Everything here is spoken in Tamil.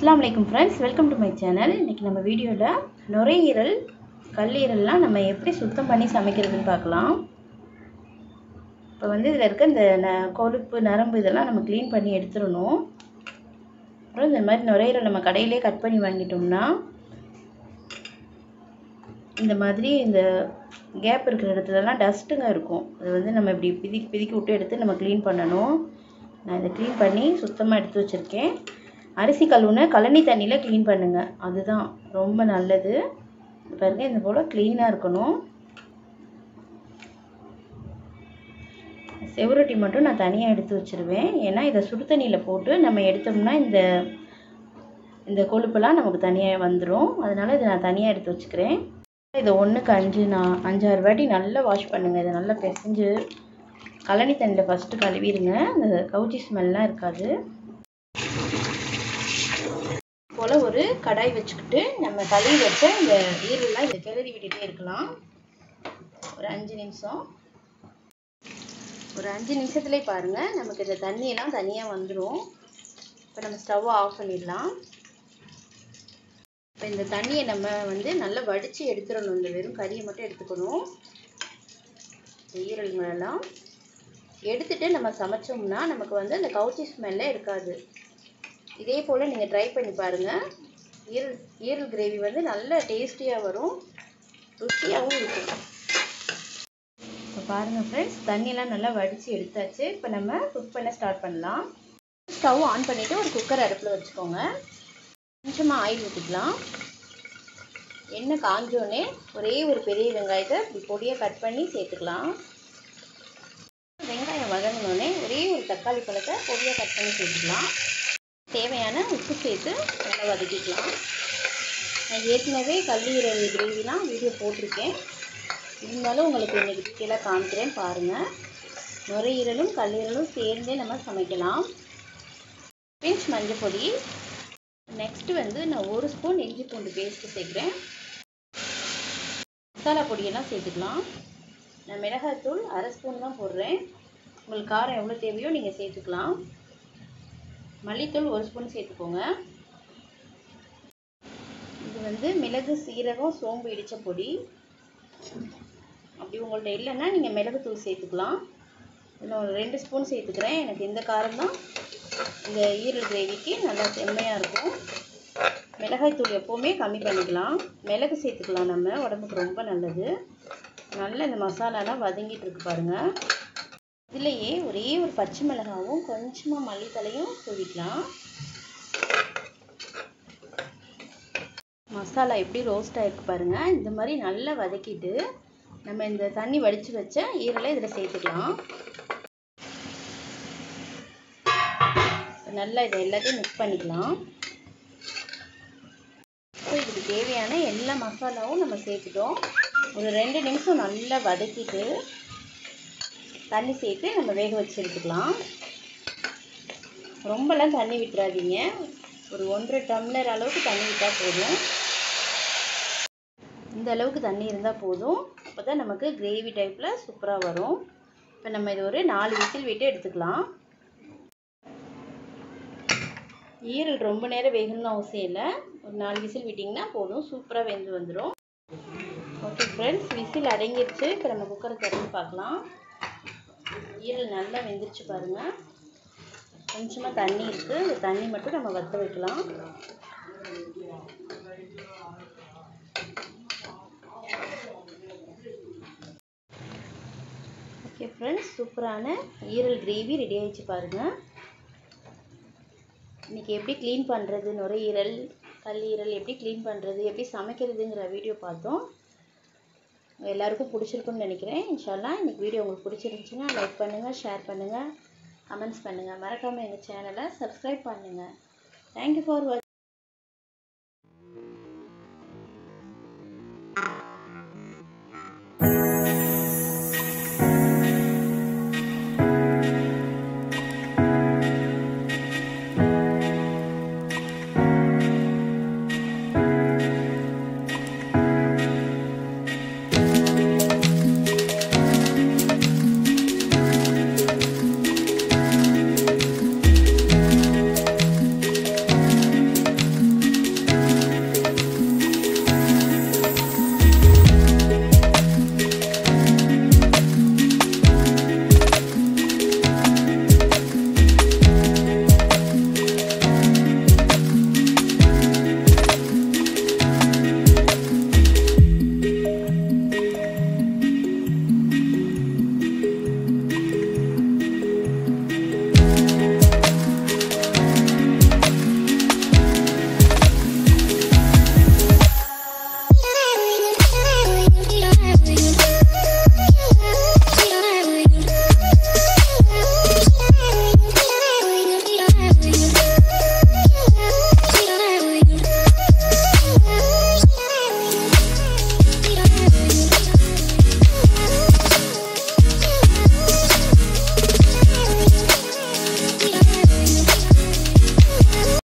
அஸ்ஸலாமு அலைக்கும் friends welcome to my channel இன்றைக்கி நம்ம வீடியோவில் நுரையீரல் கல்லீரல்லாம் நம்ம எப்படி சுத்தம் பண்ணி சமைக்கிறதுன்னு பார்க்கலாம் இப்போ வந்து இதில் இருக்க இந்த ந கொழுப்பு நரம்பு இதெல்லாம் நம்ம க்ளீன் பண்ணி எடுத்துடணும் அப்புறம் இந்த மாதிரி நுரையீரல் நம்ம கடையிலே கட் பண்ணி வாங்கிட்டோம்னா இந்த மாதிரி இந்த கேப் இருக்கிற இடத்துலலாம் டஸ்ட்டுங்க இருக்கும் அது வந்து நம்ம இப்படி பிதிக்கி பிதிக்கி விட்டு எடுத்து நம்ம க்ளீன் பண்ணணும் நான் இதை க்ளீன் பண்ணி சுத்தமாக எடுத்து வச்சுருக்கேன் அரிசி கழுவுன கழனி தண்ணியில் க்ளீன் பண்ணுங்கள் அதுதான் ரொம்ப நல்லது பாருங்க இந்த போல் க்ளீனாக இருக்கணும் செவரொட்டி மட்டும் நான் தனியாக எடுத்து வச்சுருவேன் ஏன்னா இதை சுடு தண்ணியில் போட்டு நம்ம எடுத்தோம்னா இந்த இந்த கொழுப்பெல்லாம் நமக்கு தனியாக வந்துடும் அதனால் இதை நான் தனியாக எடுத்து வச்சுக்கிறேன் இதை ஒன்றுக்கு அஞ்சு நான் அஞ்சாறு வாட்டி நல்லா வாஷ் பண்ணுங்கள் இதை நல்லா பிசைஞ்சு கழனி தண்ணியில் ஃபஸ்ட்டு கழுவிடுங்க அந்த கவுச்சி ஸ்மெல்லாம் இருக்காது போல் ஒரு கடாய் வச்சுக்கிட்டு நம்ம கழுவி வச்ச இந்த ஈரெல்லாம் இதை கிளறி விட்டுட்டே இருக்கலாம் ஒரு அஞ்சு நிமிஷம் ஒரு அஞ்சு நிமிஷத்துலேயே பாருங்கள் நமக்கு இந்த தண்ணியெல்லாம் தனியாக வந்துடும் இப்போ நம்ம ஸ்டவ்வை ஆஃப் பண்ணிடலாம் இப்போ இந்த தண்ணியை நம்ம வந்து நல்லா வடித்து எடுத்துடணும் இந்த வெறும் கறியை மட்டும் எடுத்துக்கணும் ஈரல்களெல்லாம் எடுத்துட்டு நம்ம சமைச்சோம்னா நமக்கு வந்து அந்த கவுச்சி ஸ்மெல்லே இருக்காது இதே போல் நீங்கள் ட்ரை பண்ணி பாருங்கள் ஈரல் ஈரல் கிரேவி வந்து நல்ல டேஸ்டியாக வரும் ருசியாகவும் இருக்கும் இப்போ பாருங்கள் ஃப்ரெண்ட்ஸ் தண்ணியெல்லாம் நல்லா வடித்து எடுத்தாச்சு இப்போ நம்ம குக் பண்ண ஸ்டார்ட் பண்ணலாம் ஸ்டவ் ஆன் பண்ணிவிட்டு ஒரு குக்கர் அடுப்பில் வச்சுக்கோங்க கொஞ்சமாக ஆயில் ஊற்றிக்கலாம் எண்ணெய் காஞ்சோடனே ஒரே ஒரு பெரிய வெங்காயத்தை இப்படி பொடியாக கட் பண்ணி சேர்த்துக்கலாம் வெங்காயம் வதங்கினோடனே ஒரே ஒரு தக்காளி பழத்தை பொடியாக கட் பண்ணி சேர்த்துக்கலாம் தேவையான உப்பு சேர்த்து நல்லா வதக்கிக்கலாம் நான் ஏற்கனவே கல்லீரல் கிரேவிலாம் வீடியோ போட்டிருக்கேன் இருந்தாலும் உங்களுக்கு இன்றைக்கி டீட்டெயிலாக காமிக்கிறேன் பாருங்கள் நுரையீரலும் கல்லீரலும் சேர்ந்தே நம்ம சமைக்கலாம் பிஞ்ச் மஞ்சள் பொடி நெக்ஸ்ட்டு வந்து நான் ஒரு ஸ்பூன் இஞ்சி பூண்டு பேஸ்ட்டு சேர்க்குறேன் மசாலா பொடியெல்லாம் சேர்த்துக்கலாம் நான் மிளகாய்த்தூள் அரை ஸ்பூன் தான் போடுறேன் உங்களுக்கு காரம் எவ்வளோ தேவையோ நீங்கள் சேர்த்துக்கலாம் மல்லித்தூள் ஒரு ஸ்பூன் சேர்த்துக்கோங்க இது வந்து மிளகு சீரகம் சோம்பு இடித்த பொடி அப்படி உங்கள்ட்ட இல்லைன்னா நீங்கள் மிளகுத்தூள் சேர்த்துக்கலாம் இன்னும் ஒரு ரெண்டு ஸ்பூன் சேர்த்துக்கிறேன் எனக்கு இந்த காரம் தான் இந்த ஈரல் கிரேவிக்கு நல்லா செம்மையாக இருக்கும் மிளகாய்த்தூள் எப்போவுமே கம்மி பண்ணிக்கலாம் மிளகு சேர்த்துக்கலாம் நம்ம உடம்புக்கு ரொம்ப நல்லது நல்லா இந்த மசாலாலாம் வதங்கிட்டு இருக்கு பாருங்கள் இதுலேயே ஒரே ஒரு பச்சை மிளகாவும் கொஞ்சமாக மல்லித்தலையும் தூவிக்கலாம் மசாலா எப்படி ரோஸ்ட் ஆகிருக்கு பாருங்கள் இந்த மாதிரி நல்லா வதக்கிட்டு நம்ம இந்த தண்ணி வடித்து வச்ச ஈரலை இதில் சேர்த்துக்கலாம் நல்லா இதை எல்லாத்தையும் மிக்ஸ் பண்ணிக்கலாம் ஸோ இதுக்கு தேவையான எல்லா மசாலாவும் நம்ம சேர்த்துட்டோம் ஒரு ரெண்டு நிமிஷம் நல்லா வதக்கிட்டு தண்ணி சேர்த்து நம்ம வேக வச்சு எடுத்துக்கலாம் ரொம்பலாம் தண்ணி விட்டுறாதீங்க ஒரு ஒன்றரை டம்ளர் அளவுக்கு தண்ணி விட்டால் போதும் இந்த அளவுக்கு தண்ணி இருந்தால் போதும் அப்போ தான் நமக்கு கிரேவி டைப்பில் சூப்பராக வரும் இப்போ நம்ம இது ஒரு நாலு விசில் விட்டு எடுத்துக்கலாம் ஈரல் ரொம்ப நேரம் வேகணும்னு அவசியம் இல்லை ஒரு நாலு விசில் விட்டிங்கன்னா போதும் சூப்பராக வெந்து வந்துடும் ஓகே ஃப்ரெண்ட்ஸ் விசில் அடங்கிடுச்சு இப்போ நம்ம குக்கரை திறந்து பார்க்கலாம் ஈரல் நல்லா வெந்துருச்சு பாருங்கள் கொஞ்சமாக தண்ணி இருக்குது இந்த தண்ணி மட்டும் நம்ம வற்ற வைக்கலாம் ஓகே ஃப்ரெண்ட்ஸ் சூப்பரான ஈரல் கிரேவி ரெடி ஆகிடுச்சு பாருங்கள் இன்றைக்கி எப்படி க்ளீன் பண்ணுறது நுரையீரல் கல்லீரல் எப்படி க்ளீன் பண்ணுறது எப்படி சமைக்கிறதுங்கிற வீடியோ பார்த்தோம் எல்லாருக்கும் பிடிச்சிருக்குன்னு நினைக்கிறேன் இன்ஷால்லா இன்றைக்கி வீடியோ உங்களுக்கு பிடிச்சிருந்துச்சுன்னா லைக் பண்ணுங்கள் ஷேர் பண்ணுங்கள் கமெண்ட்ஸ் பண்ணுங்கள் மறக்காமல் எங்கள் சேனலை சப்ஸ்கிரைப் பண்ணுங்கள் தேங்க்யூ ஃபார் வாட்ச்